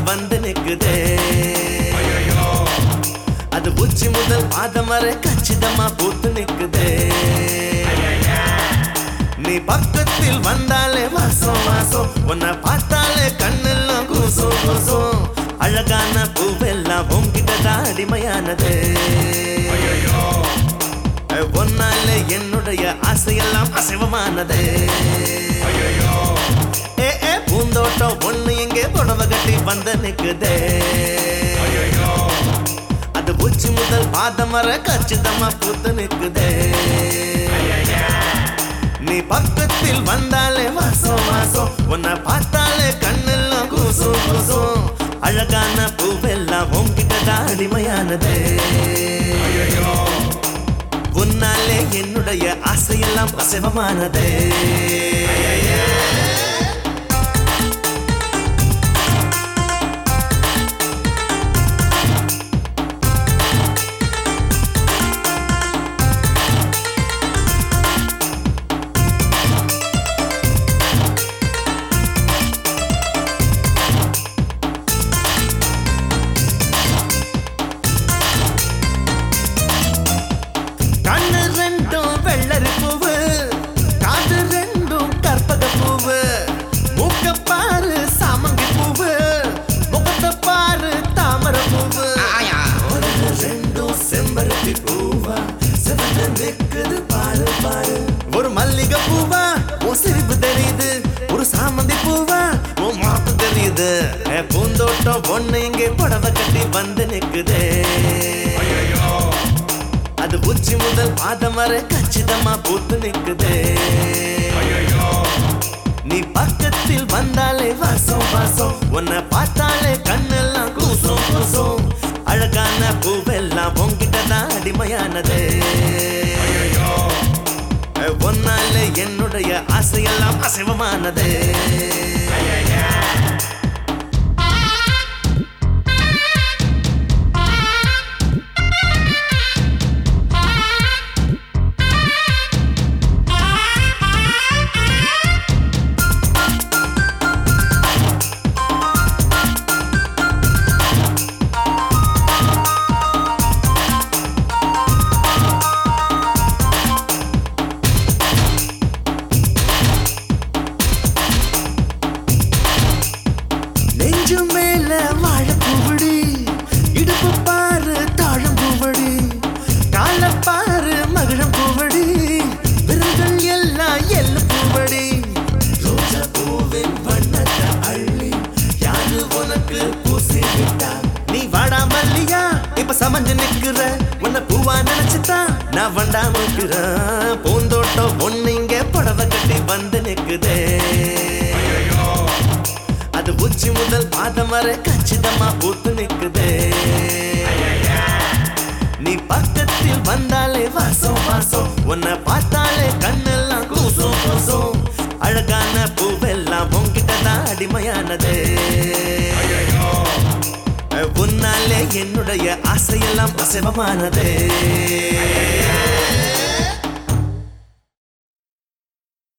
வந்து நிக்குதே அது உச்சி முதல் பாதம் வரை கச்சிதமா பூத்து நிக்குதே நீ பக்கத்தில் வந்தாலே வாசம் வாசம் உன்னை பார்த்தாலே கண்ணெல்லாம் கூசும் கூசும் அழகான பூவெல்லாம் உன்கிட்ட தான் அடிமையானது ஒன்னாலே என்னுடைய ஆசையெல்லாம் அசைவமானது ஏ ஏ பூந்தோட்டம் ஒண்ணு எங்கே புடவை கட்டி வந்து நிக்குதே அது உச்சி முதல் பாதம் வர கச்சிதமா பூத்து நிக்குதே நீ பக்கத்தில் வந்தாலே வாசம் வாசம் உன்னை பார்த்தாலே கண்ணெல்லாம் கூசும் கூசும் அழகான பூவெல்லாம் உன்கிட்ட தான் அடிமையானது உன்னாலே என்னுடைய ஆசையெல்லாம் அசைவமானது கண்ணு ரெண்டும் வெள்ளரி பூவு காது ரெண்டும் கற்பக பூவு மூக்க பாரு சாமங்கி பூவு முகத்தை பாரு தாமரை பூவு உலகு ரெண்டும் செம்பருத்தி பூவா சிவந்து நிக்குது பாரு பாரு ஒரு மல்லிகை பூவா உன் சிரிப்பு தெரியுது ஒரு சாமந்தி பூவா உன் மாப்பு தெரியுது ஏ, பூந்தோட்டம் ஒண்ணு இங்கே புடவை கட்டி வந்து நிக்குதே அது உச்சி முதல் பாதம் வரை கச்சிதமா பூத்து நிக்குதே நீ பக்கத்தில் வந்தாலே வாசம் வாசம் உன்னை பார்த்தாலே கண்ணெல்லாம் கூசும் கூசும் அழகான பூவெல்லாம் உன்கிட்ட தான் அடிமையானது ஒன்னாலே என்னுடைய ஆசையெல்லாம் அசைவமானது நெஞ்சு மேல வாழைப்பூவடி இடுப்பு பாரு தாழம் பூவடி கால பாரு மகிழம் பூவடி விரல்கள் எல்லாம் எல்ல பூவடி ரோஜா பூவின் வண்ணத்தை அள்ளி யாரு உனக்கு பூசி விட்டா நீ வாடா மல்லியா இப்ப சமஞ்சு நிக்கிற உன்னை பூவா நினைச்சுதான் நான் வண்டாம இருக்கிறேன் பூந்தோட்டம் ஒண்ணு இங்க புடவை கட்டி வந்து நிக்குதே அது உச்சி முதல் பாதம் வரை கச்சிதமா பூத்து நிக்குதே நீ பக்கத்தில் வந்தாலே வாசம் வாசம் உன்னை பார்த்தாலே கண்ணெல்லாம் கூசும் கூசும் அழகான பூவெல்லாம் உன்கிட்ட தான் அடிமையானது உன்னாலே என்னுடைய ஆசையெல்லாம் அசைவமானது